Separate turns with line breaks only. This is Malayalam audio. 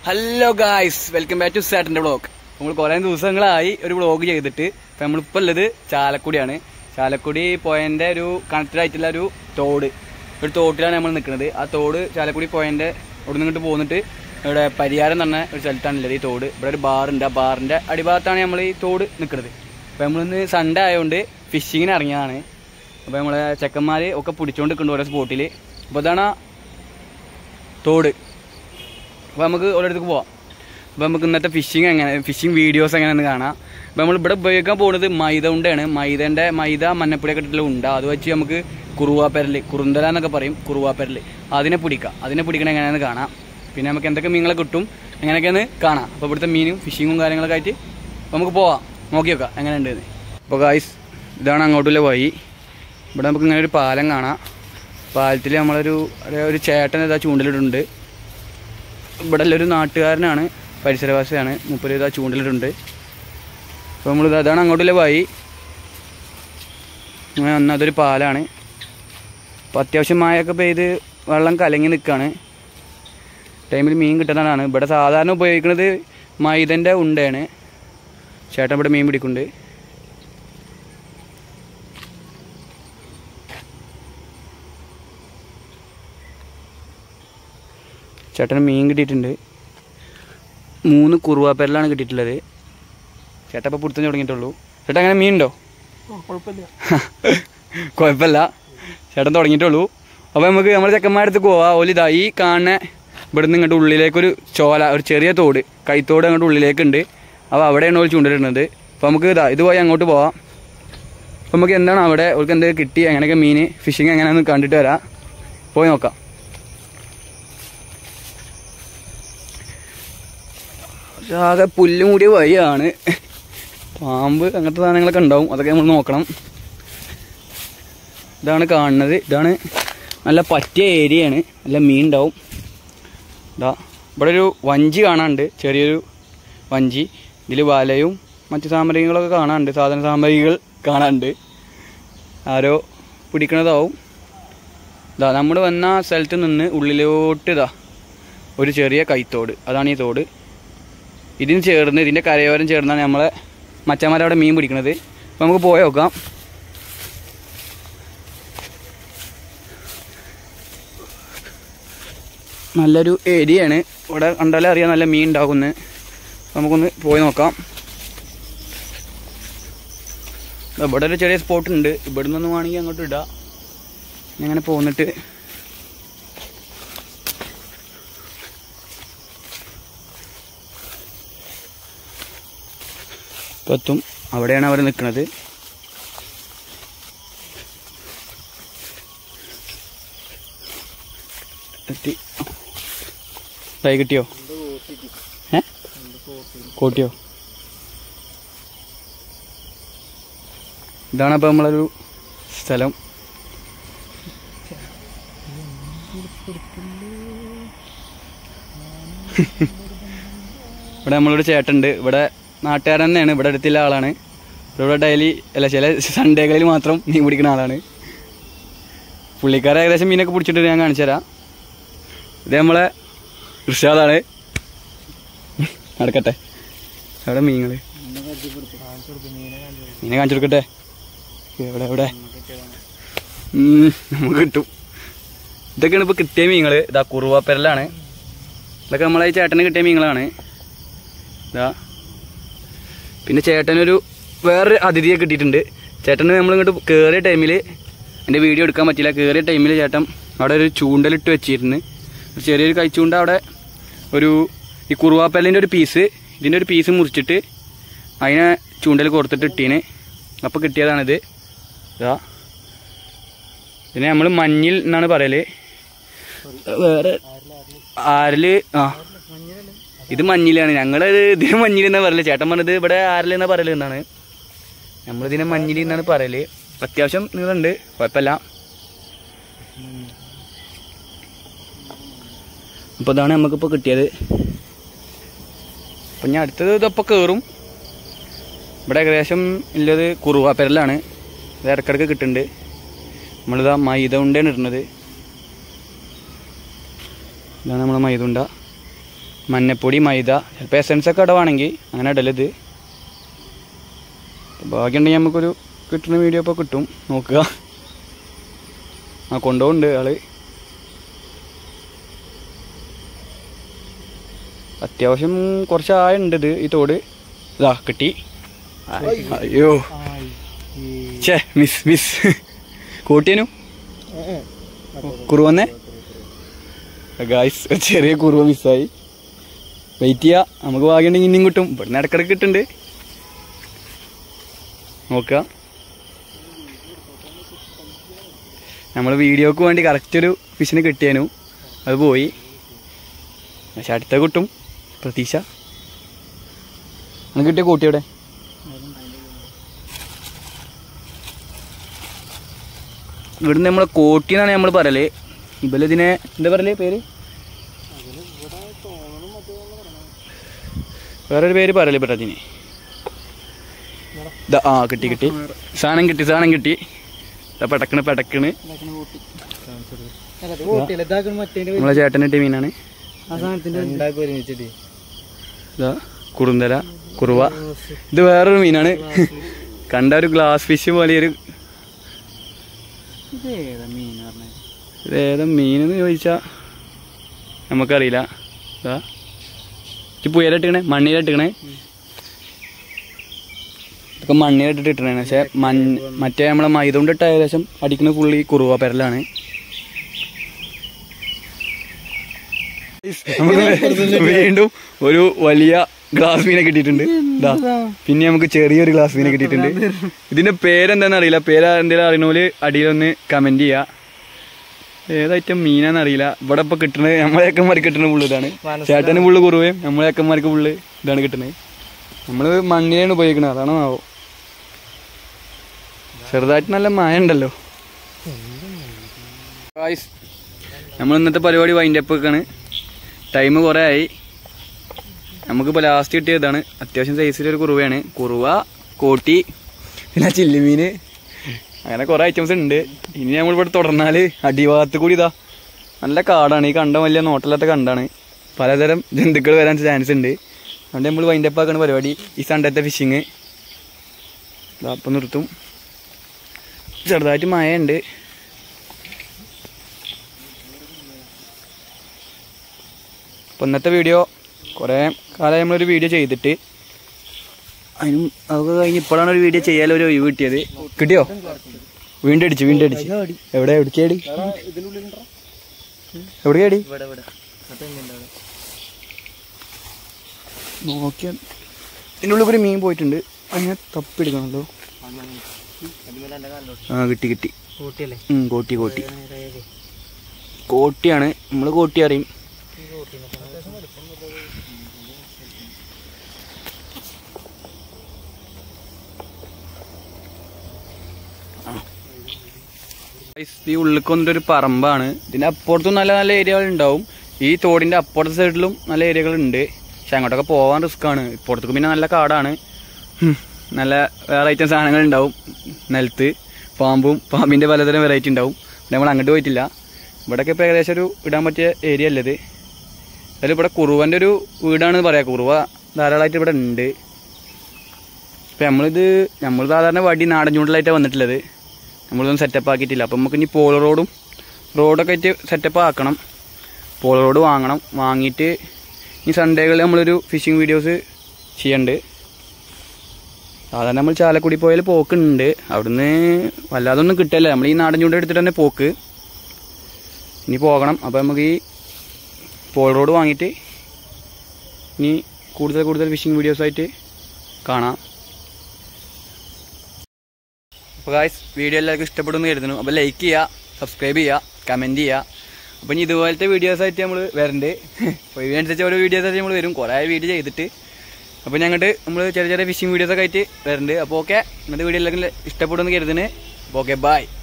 hello guys welcome back to സാറ്റിന്റെ വ്ളോഗ് നമ്മൾ കുറെ ദിവസങ്ങളായി ഒരു വ്ളോഗ് ചെയ്തിട്ട് ഇപ്പൊ നമ്മളിപ്പോ ഉള്ളത് ചാലക്കുടിയാണ് ചാലക്കുടി പോയന്റെ ഒരു കണക്റ്റഡ് ആയിട്ടുള്ള ഒരു തോട് ഒരു തോട്ടിലാണ് നമ്മൾ നിൽക്കുന്നത് ആ തോട് ചാലക്കുടി പോയന്റെ അവിടെ നിന്നിട്ട് പോന്നിട്ട് ഇവിടെ പരിയാരം എന്ന് പറഞ്ഞ ഒരു സ്ഥലത്താണുള്ളത് ഈ തോട് ഇവിടെ ഒരു ബാറുണ്ട് ആ ബാറിന്റെ അടിഭാഗത്താണ് നമ്മൾ ഈ തോട് നിൽക്കുന്നത് അപ്പൊ നമ്മളിന്ന് സൺഡേ ആയതുകൊണ്ട് ഫിഷിങ്ങിന് ഇറങ്ങിയതാണ് അപ്പൊ നമ്മളെ ചെക്കന്മാര് ഒക്കെ പിടിച്ചോണ്ട് നിൽക്കുന്നുണ്ട് ഓരോ സ്പോട്ടിൽ അപ്പൊ ഇതാണ് ആ തോട് അപ്പോൾ നമുക്ക് ഓരോരുത്തർക്ക് പോവാം അപ്പോൾ നമുക്ക് ഇന്നത്തെ ഫിഷിങ് എങ്ങനെ ഫിഷിങ് വീഡിയോസ് എങ്ങനെയാണെന്ന് കാണാം അപ്പോൾ നമ്മൾ ഇവിടെ ഉപയോഗിക്കാൻ പോകുന്നത് മൈദ ഉണ്ടയാണ് മൈദൻ്റെ മൈദ മഞ്ഞപ്പൊടിയൊക്കെ ഇട്ടിട്ടുള്ള ഉണ്ട അത് വെച്ച് നമുക്ക് കുറുവാപ്പരൽ കുറുന്തല എന്നൊക്കെ പറയും കുറുവാപ്പരൽ അതിനെ പിടിക്കാം അതിനെ പിടിക്കണ എങ്ങനെയാണെന്ന് കാണാം പിന്നെ നമുക്ക് എന്തൊക്കെ മീനുകളെ കിട്ടും എങ്ങനെയൊക്കെയാണ് കാണാം അപ്പോൾ ഇവിടുത്തെ മീനും ഫിഷിങ്ങും കാര്യങ്ങളൊക്കെ ആയിട്ട് നമുക്ക് പോവാം നോക്കി നോക്കാം എങ്ങനെയുണ്ട് അപ്പോൾ ഗായ്സ് ഇതാണ് അങ്ങോട്ടുള്ള വഴി ഇവിടെ നമുക്ക് ഇങ്ങനെ ഒരു പാലം കാണാം പാലത്തിൽ നമ്മളൊരു ഒരു ചേട്ടൻ ഇതാ ചൂണ്ടലിടുന്നുണ്ട് ഇവിടെ ഒരു നാട്ടുകാരനാണ് പരിസരവാസിയാണ് മുപ്പത് ഇതാ ചൂണ്ടലിട്ടുണ്ട് അപ്പോൾ നമ്മൾ അതാണ് അങ്ങോട്ടുള്ള വഴി അങ്ങനെ വന്ന അതൊരു പാലാണ് അപ്പോൾ അത്യാവശ്യം മഴയൊക്കെ പെയ്ത് വെള്ളം കലങ്ങി നിൽക്കുകയാണ് ടൈമിൽ മീൻ കിട്ടുന്നതാണ് ഇവിടെ സാധാരണ ഉപയോഗിക്കുന്നത് മൈദൻ്റെ ഉണ്ടയാണ് ചേട്ടൻ ഇവിടെ മീൻ പിടിക്കുന്നുണ്ട് ചേട്ടന് മീൻ കിട്ടിയിട്ടുണ്ട് മൂന്ന് കുറുവാപ്പരലാണ് കിട്ടിയിട്ടുള്ളത് ചേട്ടൻ ഇപ്പോൾ പിടുത്തം തുടങ്ങിയിട്ടുള്ളൂ ചേട്ടാ അങ്ങനെ മീൻ ഉണ്ടോ
കുഴപ്പമില്ല
കുഴപ്പമില്ല ചേട്ടൻ തുടങ്ങിയിട്ടുള്ളൂ അപ്പോൾ നമുക്ക് നമ്മുടെ ചെക്കന്മാരടുത്ത് പോവാം ഓല് ഇതാ ഈ കാണുന്ന ഇവിടുന്ന് ഇങ്ങോട്ട് ഉള്ളിലേക്കൊരു ചോല ഒരു ചെറിയ തോട് കൈത്തോട് അങ്ങോട്ട് ഉള്ളിലേക്കുണ്ട് അപ്പോൾ അവിടെയാണ് ഓല് ചൂണ്ടിടുന്നത് അപ്പോൾ നമുക്ക് ഇതാ ഇത് പോയി അങ്ങോട്ട് പോവാം അപ്പോൾ നമുക്ക് എന്താണ് അവിടെ അവർക്ക് എന്തെങ്കിലും കിട്ടി എങ്ങനെയൊക്കെ മീൻ ഫിഷിങ് എങ്ങനെയാണെന്ന് കണ്ടിട്ട് വരാം പോയി നോക്കാം പക്ഷെ ആകെ പുല്ല് മൂടിയ വഴിയാണ് പാമ്പ് അങ്ങനത്തെ സാധനങ്ങളൊക്കെ ഉണ്ടാവും അതൊക്കെ നമ്മൾ നോക്കണം ഇതാണ് കാണുന്നത് ഇതാണ് നല്ല പറ്റിയ ഏരിയയാണ് നല്ല മീൻ ഉണ്ടാവും ഇതാ ഇവിടെ ഒരു വഞ്ചി കാണാനുണ്ട് ചെറിയൊരു വഞ്ചി ഇതിൽ വലയും മറ്റു സാമഗ്രികളൊക്കെ കാണാനുണ്ട് സാധന സാമഗ്രികൾ കാണാനുണ്ട് ആരോ പിടിക്കണതാവും ഇതാ നമ്മൾ വന്ന സ്ഥലത്ത് നിന്ന് ഉള്ളിലോട്ട് ഇതാ ഒരു ചെറിയ കൈത്തോട് അതാണ് ഈ തോട് ഇതിന് ചേർന്ന് ഇതിൻ്റെ കരയോരം ചേർന്നാണ് നമ്മളെ മച്ചന്മാരവിടെ മീൻ പിടിക്കണത് അപ്പോൾ നമുക്ക് പോയി നോക്കാം നല്ലൊരു ഏരിയയാണ് ഇവിടെ കണ്ടാലേ അറിയാം നല്ല മീൻ ഉണ്ടാകുന്നത് നമുക്കൊന്ന് പോയി നോക്കാം ദാ ഇവിടെ ഒരു ചെറിയ സ്പോട്ട് ഉണ്ട് ഇവിടെ നിന്നൊന്നും വേണമെങ്കിൽ അങ്ങോട്ട് ഇടാം ഇനി അങ്ങനെ പോന്നിട്ട് ഇപ്പം എത്തും അവിടെയാണ് അവർ നിൽക്കുന്നത് എത്തി കൈ കിട്ടിയോ ഏ കൂട്ടിയോ ഇതാണ് അപ്പോൾ നമ്മളൊരു സ്ഥലം ഇവിടെ നമ്മളൊരു ചേട്ടുണ്ട് ഇവിടെ നാട്ടുകാരൻ തന്നെയാണ് ഇവിടെ അടുത്തുള്ള ആളാണ് ഇവിടെ ഡെയിലി അല്ല ചില സൺഡേകളിൽ മാത്രം മീൻ പിടിക്കുന്ന ആളാണ് പുള്ളിക്കാരെ ഏകദേശം മീനൊക്കെ പിടിച്ചിട്ട് ഞാൻ കാണിച്ചു തരാം ഇത് നമ്മളെ ഇർഷാദാണ് നടക്കട്ടെ എവിടെ മീനുകൾ മീനെ കാണിച്ചു കൊടുക്കട്ടെ എവിടെ എവിടെ ഉം, നമുക്ക് കിട്ടും ഇതൊക്കെയാണ് ഇപ്പോൾ കിട്ടിയ മീനുകൾ ഇതാ കുറുവാപ്പെരലാണ് ഇതൊക്കെ നമ്മളെ ഈ ചേട്ടന് കിട്ടിയ മീനുകളാണ് ഇതാ പിന്നെ ചേട്ടനൊരു വേറൊരു അതിഥിയെ കിട്ടിയിട്ടുണ്ട് ചേട്ടന് നമ്മൾ ഇങ്ങോട്ട് കയറിയ ടൈമിൽ എൻ്റെ വീഡിയോ എടുക്കാൻ പറ്റില്ല കയറിയ ടൈമിൽ ചേട്ടൻ അവിടെ ഒരു ചൂണ്ടലിട്ട് വെച്ചിരുന്നു ഒരു ചെറിയൊരു കൈച്ചൂണ്ട അവിടെ ഒരു ഈ കുറുവാപ്പല്ലിൻ്റെ ഒരു പീസ് ഇതിൻ്റെ ഒരു പീസ് മുറിച്ചിട്ട് അതിനെ ചൂണ്ടൽ കൊടുത്തിട്ട് ഇട്ടീന് അപ്പോൾ കിട്ടിയതാണിത് ഇതാ ഇതിനെ നമ്മൾ മഞ്ഞിൽ എന്നാണ് പറയല് വേറെ ആരില് ആ ഇത് മഞ്ഞിലാണ് ഞങ്ങൾ ഇതിന് മഞ്ഞിൽ എന്നാ പറയല് ചേട്ടൻ പറഞ്ഞത് ഇവിടെ ആരിൽ എന്നാ പറയല് എന്നാണ് നമ്മളിതിനെ മഞ്ഞിൽ എന്നാണ് പറയല് അത്യാവശ്യം നീളുണ്ട് കുഴപ്പമില്ല അപ്പോൾ ഇതാണ് നമുക്കിപ്പോൾ കിട്ടിയത് അപ്പം ഞാൻ അടുത്തത് ഇതപ്പോൾ കയറും ഇവിടെ ഏകദേശം ഉള്ളത് കുറുവാപ്പെരലാണ് ഇത് ഇടക്കിടക്ക് കിട്ടുന്നുണ്ട് നമ്മളിതാ മൈദ ഉണ്ടയാണ് ഇടുന്നത് ഇതാണ് നമ്മളെ മൈദ ഉണ്ട മഞ്ഞപ്പൊടി മൈദ ചിലപ്പോൾ എസൻസ് ഒക്കെ ഇടവാണെങ്കിൽ അങ്ങനെ ഇടലിത് ഭാഗ്യമുണ്ടെങ്കിൽ നമുക്കൊരു കിട്ടുന്ന വീഡിയോ ഇപ്പോൾ കിട്ടും നോക്കുക ആ കൊണ്ടുപോകുന്നുണ്ട് ആള് അത്യാവശ്യം കുറച്ച് ആയുണ്ട് ഇത് ഈ തോട് ഇതാ കിട്ടി അയ്യോ ഛേ മിസ് മിസ് കൂട്ടിയനു കുറുവന്നേ ഗായ്സ് ചെറിയ കുറുവ മിസ്സായി വെയിറ്റ് ചെയ്യാ നമുക്ക് ഭാഗ്യമുണ്ടെങ്കിൽ ഇനിയും കിട്ടും ഇവിടുന്ന് ഇടക്കിടക്ക് കിട്ടുന്നുണ്ട് നോക്കുക നമ്മൾ വീഡിയോക്ക് വേണ്ടി കറക്റ്റ് ഒരു ഫിഷിന് കിട്ടിയേനു അത് പോയി പക്ഷെ അടുത്ത കിട്ടും പ്രതീക്ഷ നമുക്ക് കിട്ടിയ കൂട്ടിയുടെ ഇവിടുന്ന് നമ്മളെ കോട്ടി എന്നാണ് നമ്മൾ പറയല് ഇവലിതിനെ എന്താ പറയല് പേര് വേറൊരു പേര് പറയല് ഇവിടെ അതിന് ദാ, ആ കിട്ടി കിട്ടി സാധനം കിട്ടി സാധനം കിട്ടി ദാ പെടക്കണ് പെടക്കണ് നമ്മളെ ചേട്ടനിട്ട മീനാണ് ഇതാ കുറുന്തല കുറുവ ഇത് വേറൊരു മീനാണ് കണ്ട ഒരു ഗ്ലാസ് ഫിഷ് പോലെ ഒരു ഇത് ഏതാ മീനെന്ന് ചോദിച്ചാ നമുക്കറിയില്ല ഇതാ ഇത് പുയലിട്ടിക്കണേ മണ്ണിലിട്ടിക്കണേ ഇതൊക്കെ മണ്ണിലിട്ടിട്ട് ഇട്ടണേ പക്ഷെ മഞ്ഞ് മറ്റേ നമ്മളെ മൈദ കൊണ്ടിട്ട് ഏകദേശം അടിക്കുന്ന ഫുള്ളി കുറുവ പെരലാണ് നമുക്ക് വീണ്ടും ഒരു വലിയ ഗ്ലാസ് മീനെ കിട്ടിയിട്ടുണ്ട് ദാ പിന്നെ നമുക്ക് ചെറിയൊരു ഗ്ലാസ് മീനെ കിട്ടിയിട്ടുണ്ട് ഇതിന്റെ പേരെന്താന്ന് അറിയില്ല പേര് എന്തെങ്കിലും അറിയണോല് അടിയിലൊന്ന് കമന്റ് ചെയ്യാ ഏതൈറ്റം മീനാന്ന് അറിയില്ല ഇവിടെ ഇപ്പൊ കിട്ടണത് നമ്മളെ അക്കന്മാർക്ക് കിട്ടുന്ന പുള്ളു ഇതാണ് ചേട്ടന് പുള്ളു കുറവേം നമ്മളെ അക്കന്മാർക്ക് പുള്ളു ഇതാണ് കിട്ടുന്നത് നമ്മള് മണ്ണിലാണ് ഉപയോഗിക്കണത് അതാണ് ആവോ ചെറുതായിട്ട് നല്ല മഴ ഉണ്ടല്ലോ നമ്മൾ ഇന്നത്തെ പരിപാടി വൈൻഡ് അപ്പ് ഒക്കെയാണ് ടൈം കുറേ ആയി നമുക്കിപ്പോൾ ലാസ്റ്റ് കിട്ടിയതാണ് അത്യാവശ്യം സൈസിലൊരു കുറുവയാണ് കുറുവ കോട്ടി പിന്നെ ചില്ലിമീൻ അങ്ങനെ കുറേ ഐറ്റംസ് ഉണ്ട് ഇനി നമ്മളിവിടെ തുടർന്നാൽ അടിഭാഗത്ത് കൂടി ഇതാ നല്ല കാടാണ് ഈ കണ്ടം വലിയ നോട്ടല്ലാത്ത കണ്ടാണ് പലതരം ജന്തുക്കൾ വരാൻ ചാൻസ് ഉണ്ട് അതുകൊണ്ട് നമ്മൾ വൈൻഡപ്പ് ആക്കുന്ന പരിപാടി ഈ സണ്ടത്തെ ഫിഷിങ് അപ്പം നിർത്തും ചെറുതായിട്ട് മഴ ഉണ്ട് അപ്പോൾ ഇന്നത്തെ വീഡിയോ കുറേ കാലം നമ്മളൊരു വീഡിയോ ചെയ്തിട്ട് അതിനും അതൊക്കെ കഴിഞ്ഞ് ഇപ്പോഴാണ് ഒരു വീഡിയോ ചെയ്യാൻ ഒരു ഒഴിവ് കിട്ടിയത് കിട്ടിയോ വീണ്ടും അടിച്ചു വീണ്ടും അടിച്ചു എവിടെ എവിടേക്കടി എവിടേക്കടി നോക്കിയാ ഇതിൻ്റെ ഉള്ളിൽ കൂടി മീൻ പോയിട്ടുണ്ട് അതിനെ തപ്പിയെടുക്കണല്ലോ ആ കിട്ടി കിട്ടി ഉം, കോട്ടി കോട്ടി കോട്ടിയാണ് നമ്മൾ കോട്ടി അറിയും Guys, ഈ ഉള്ളിക്ക് വന്നിട്ട് ഒരു പറമ്പാണ് ഇതിന്റെ അപ്പുറത്തും നല്ല നല്ല ഏരിയകൾ ഉണ്ടാവും ഈ തോടിന്റെ അപ്പുറത്തെ സൈഡിലും നല്ല ഏരിയകൾ ഉണ്ട് പക്ഷെ അങ്ങോട്ടൊക്കെ പോവാൻ റിസ്ക് ആണ് ഇപ്പുറത്തേക്ക് പിന്നെ നല്ല കാടാണ് ഹും, നല്ല വേറെ ഐറ്റം സാധനങ്ങൾ ഉണ്ടാവും നിലത്ത് പാമ്പും പാമ്പിന്റെ പലതരം വെറൈറ്റി ഉണ്ടാവും പിന്നെ നമ്മൾ അങ്ങോട്ട് പോയിട്ടില്ല ഇവിടെയൊക്കെ ഇപ്പോൾ ഏകദേശം ഒരു ഇടാൻ പറ്റിയ ഏരിയ അല്ലത് അതിൽ ഇവിടെ കുറുവന്റെ ഒരു വീടാണെന്ന് പറയാം കുറുവ ധാരാളമായിട്ട് ഇവിടെ ഉണ്ട് ഇപ്പം നമ്മളിത് നമ്മൾ സാധാരണ വടി നാടൻ ചൂണ്ടലായിട്ടാണ് വന്നിട്ടുള്ളത് നമ്മളൊന്നും സെറ്റപ്പ് ആക്കിയിട്ടില്ല അപ്പം നമുക്ക് ഇനി പോൾ റോഡും റോഡൊക്കെ ആയിട്ട് സെറ്റപ്പ് ആക്കണം പോൾ റോഡ് വാങ്ങണം വാങ്ങിയിട്ട് ഈ സൺഡേകളിൽ നമ്മളൊരു ഫിഷിംഗ് വീഡിയോസ് ചെയ്യണ്ട് സാധാരണ നമ്മൾ ചാലക്കുടി പോയാൽ പോക്കുണ്ട് അവിടുന്ന് വല്ലാതെ ഒന്നും കിട്ടില്ല നമ്മൾ ഈ നാടൻ ചൂണ്ട എടുത്തിട്ട് തന്നെ പോക്ക് ഇനി പോകണം അപ്പോൾ നമുക്ക് ഈ പോൾ റോഡ് വാങ്ങിയിട്ട് ഇനി കൂടുതൽ കൂടുതൽ ഫിഷിംഗ് വീഡിയോസായിട്ട് കാണാം അപ്പോൾ ഗായ്സ് വീഡിയോ എല്ലാവർക്കും ഇഷ്ടപ്പെടുന്നു കരുതുന്നു അപ്പോൾ ലൈക്ക് ചെയ്യുക സബ്സ്ക്രൈബ് ചെയ്യുക കമൻറ്റ് ചെയ്യുക അപ്പോൾ ഇനി ഇതുപോലത്തെ വീഡിയോസ് ആയിട്ട് നമ്മൾ വരണ്ട് അപ്പോൾ ഇതിനനുസരിച്ച് ഓരോ വീഡിയോസ് ആയിട്ട് നമ്മൾ വരും കുറേ വീഡിയോ ചെയ്തിട്ട് അപ്പോൾ ഞങ്ങട്ട് നമ്മൾ ചെറിയ ചെറിയ ഫിഷിംഗ് വീഡിയോസ് ഒക്കെ ആയിട്ട് വരുന്നുണ്ട് അപ്പോൾ ഓക്കെ ഇന്നത്തെ വീഡിയോ എല്ലാവർക്കും ഇഷ്ടപ്പെടുന്നു കരുതുന്നു അപ്പോൾ ഓക്കെ ബൈ